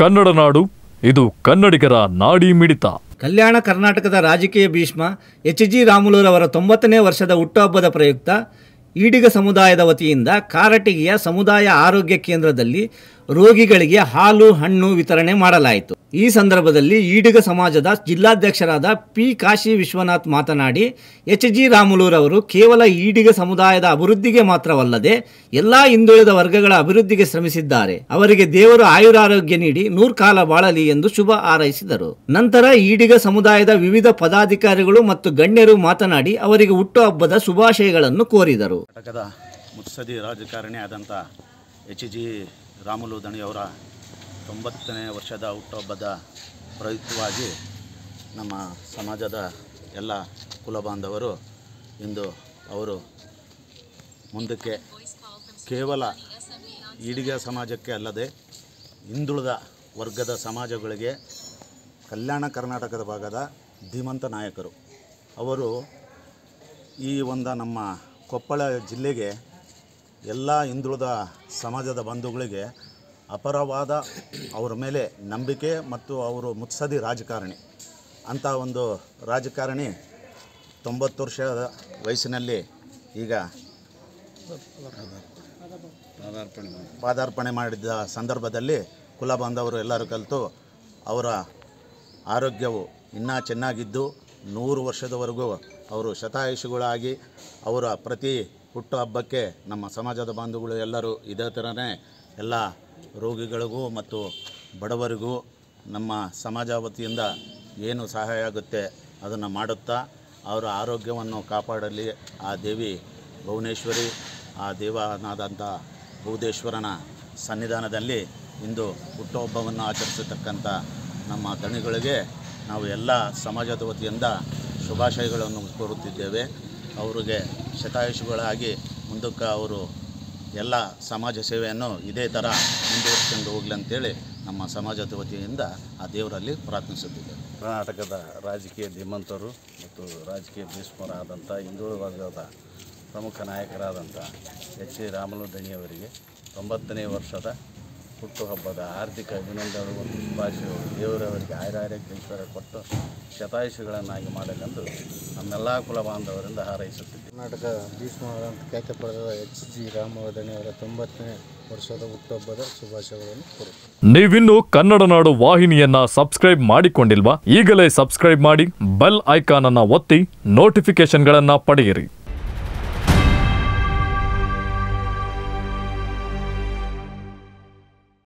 ಕನ್ನಡ ನಾಡು ಇದು ಕನ್ನಡಿಗರ ನಾಡಿ ಮಿಡಿತ ಕಲ್ಯಾಣ ಕರ್ನಾಟಕದ ರಾಜಕೀಯ ಭೀಷ್ಮ ಎಚ್ ಜಿ ರಾಮುಲುರವರ ತೊಂಬತ್ತನೇ ವರ್ಷದ ಹುಟ್ಟುಹಬ್ಬದ ಪ್ರಯುಕ್ತ ಈಡಿಗ ಸಮುದಾಯದ ವತಿಯಿಂದ ಕಾರಟಗಿಯ ಸಮುದಾಯ ಆರೋಗ್ಯ ಕೇಂದ್ರದಲ್ಲಿ ರೋಗಿಗಳಿಗೆ ಹಾಲು ಹಣ್ಣು ವಿತರಣೆ ಮಾಡಲಾಯಿತು ಈ ಸಂದರ್ಭದಲ್ಲಿ ಈಡಿಗ ಸಮಾಜದ ಜಿಲ್ಲಾಧ್ಯಕ್ಷರಾದ ಪಿ ಕಾಶಿ ವಿಶ್ವನಾಥ್ ಮಾತನಾಡಿ ಎಚ್ ಜಿ ರಾಮುಲುರವರು ಕೇವಲ ಈಡಿಗ ಸಮುದಾಯದ ಅಭಿವೃದ್ಧಿಗೆ ಮಾತ್ರವಲ್ಲದೆ ಎಲ್ಲಾ ಹಿಂದುಳಿದ ವರ್ಗಗಳ ಅಭಿವೃದ್ಧಿಗೆ ಶ್ರಮಿಸಿದ್ದಾರೆ ಅವರಿಗೆ ದೇವರು ಆಯುರಾರೋಗ್ಯ ನೀಡಿ ನೂರ್ಕಾಲ ಬಾಳಲಿ ಎಂದು ಶುಭ ಹಾರೈಸಿದರು ನಂತರ ಈಡಿಗ ಸಮುದಾಯದ ವಿವಿಧ ಪದಾಧಿಕಾರಿಗಳು ಮತ್ತು ಗಣ್ಯರು ಮಾತನಾಡಿ ಅವರಿಗೆ ಹುಟ್ಟುಹಬ್ಬದ ಶುಭಾಶಯಗಳನ್ನು ಕೋರಿದರು ಕರ್ನಾಟಕದ ಮುತ್ಸದಿ ರಾಜಕಾರಣಿ ಆದಂಥ ಎಚ್ ಜಿ ರಾಮುಲು ದಣಿಯವರ ತೊಂಬತ್ತನೇ ವರ್ಷದ ಹುಟ್ಟುಹಬ್ಬದ ಪ್ರಯುಕ್ತವಾಗಿ ನಮ್ಮ ಸಮಾಜದ ಎಲ್ಲ ಕುಲಬಾಂಧವರು ಇಂದು ಅವರು ಮುಂದಕ್ಕೆ ಕೇವಲ ಈಡಿಗ ಸಮಾಜಕ್ಕೆ ಅಲ್ಲದೆ ಹಿಂದುಳಿದ ವರ್ಗದ ಸಮಾಜಗಳಿಗೆ ಕಲ್ಯಾಣ ಕರ್ನಾಟಕದ ಭಾಗದ ಧೀಮಂತ ನಾಯಕರು ಅವರು ಈ ಒಂದು ನಮ್ಮ ಕೊಪ್ಪಳ ಜಿಲ್ಲೆಗೆ ಎಲ್ಲ ಹಿಂದುಳಿದ ಸಮಾಜದ ಬಂಧುಗಳಿಗೆ ಅಪರವಾದ ಅವರ ಮೇಲೆ ನಂಬಿಕೆ ಮತ್ತು ಅವರು ಮುತ್ಸದಿ ರಾಜಕಾರಣಿ ಅಂಥ ಒಂದು ರಾಜಕಾರಣಿ ತೊಂಬತ್ತು ವರ್ಷದ ವಯಸ್ಸಿನಲ್ಲಿ ಈಗ ಪಾದಾರ್ಪಣೆ ಮಾಡಿದ ಸಂದರ್ಭದಲ್ಲಿ ಕುಲ ಬಾಂಧವರು ಎಲ್ಲರೂ ಕಲಿತು ಅವರ ಆರೋಗ್ಯವು ಇನ್ನೂ ಚೆನ್ನಾಗಿದ್ದು ನೂರು ವರ್ಷದವರೆಗೂ ಅವರು ಶತಾಯುಷಿಗಳಾಗಿ ಅವರ ಪ್ರತಿ ಹುಟ್ಟುಹಬ್ಬಕ್ಕೆ ನಮ್ಮ ಸಮಾಜದ ಬಾಂಧವಗಳು ಎಲ್ಲರೂ ಇದೇ ಥರನೇ ಎಲ್ಲ ರೋಗಿಗಳಿಗೂ ಮತ್ತು ಬಡವರಿಗೂ ನಮ್ಮ ಸಮಾಜ ವತಿಯಿಂದ ಏನು ಸಹಾಯ ಆಗುತ್ತೆ ಅದನ್ನು ಮಾಡುತ್ತಾ ಅವರ ಆರೋಗ್ಯವನ್ನು ಕಾಪಾಡಲಿ ಆ ದೇವಿ ಭುವನೇಶ್ವರಿ ಆ ದೇವನಾದಂಥ ಭೂದೇಶ್ವರನ ಸನ್ನಿಧಾನದಲ್ಲಿ ಇಂದು ಹುಟ್ಟುಹಬ್ಬವನ್ನು ಆಚರಿಸತಕ್ಕಂಥ ನಮ್ಮ ದಣಿಗಳಿಗೆ ನಾವು ಎಲ್ಲ ಸಮಾಜದ ವತಿಯಿಂದ ಶುಭಾಶಯಗಳನ್ನು ಕೋರುತ್ತಿದ್ದೇವೆ ಅವರಿಗೆ ಶತಾಯುಷಿಗಳಾಗಿ ಮುಂದಕ್ಕೆ ಅವರು ಎಲ್ಲ ಸಮಾಜ ಸೇವೆಯನ್ನು ಇದೇ ಥರ ಮುಂದುವರಿಸ್ಕೊಂಡು ಹೋಗ್ಲಿ ಅಂತೇಳಿ ನಮ್ಮ ಸಮಾಜದ ವತಿಯಿಂದ ಆ ದೇವರಲ್ಲಿ ಪ್ರಾರ್ಥಿಸುತ್ತಿದ್ದೇವೆ ಕರ್ನಾಟಕದ ರಾಜಕೀಯ ಧೀಮಂತರು ಮತ್ತು ರಾಜಕೀಯ ಭೀಷ್ಮರಾದಂಥ ಹಿಂದುಳಿದ ವರ್ಗದ ಪ್ರಮುಖ ನಾಯಕರಾದಂಥ ಎಚ್ ಸಿ ರಾಮಲು ದಣಿಯವರಿಗೆ ತೊಂಬತ್ತನೇ ವರ್ಷದ ಹುಟ್ಟುಹಬ್ಬದ ಆರ್ಥಿಕ ಅಭಿನಂದನೆಗಳು ಮತ್ತು ಶುಭಾಶಯಗಳು ದೇವರವರಿಗೆ ಆಯುರಾರೋಗ್ಯ ಐಶ್ವರ್ಯ ಕೊಟ್ಟು ಶತಾಯುಷಿಗಳನ್ನಾಗಿ ಮಾಡಲೆಂದು ನಮ್ಮೆಲ್ಲ ಕುಲ ಬಾಂಧವರಿಂದ ಹಾರೈಸುತ್ತಿದ್ದೇವೆ ಕರ್ನಾಟಕ ಭೀಷ್ಮರಾದಂಥ ಖ್ಯಾತಿ ಪಡೆದ ಎಚ್ ಜಿ ರಾಮವರ್ಧನಿ ಅವರ ತೊಂಬತ್ತನೇ ವರ್ಷದ ಹುಟ್ಟುಹಬ್ಬದ ಶುಭಾಶಯಗಳನ್ನು ಕೋರುತ್ತೇನೆ ನೀವಿನ್ನು ಕನ್ನಡ ನಾಡು ವಾಹಿನಿಯನ್ನ ಸಬ್ಸ್ಕ್ರೈಬ್ ಮಾಡಿಕೊಂಡಿಲ್ವಾ ಈಗಲೇ ಸಬ್ಸ್ಕ್ರೈಬ್ ಮಾಡಿ ಬೆಲ್ ಐಕಾನ್ ಅನ್ನ ಒತ್ತಿ ನೋಟಿಫಿಕೇಶನ್ಗಳನ್ನ ಪಡೆಯಿರಿ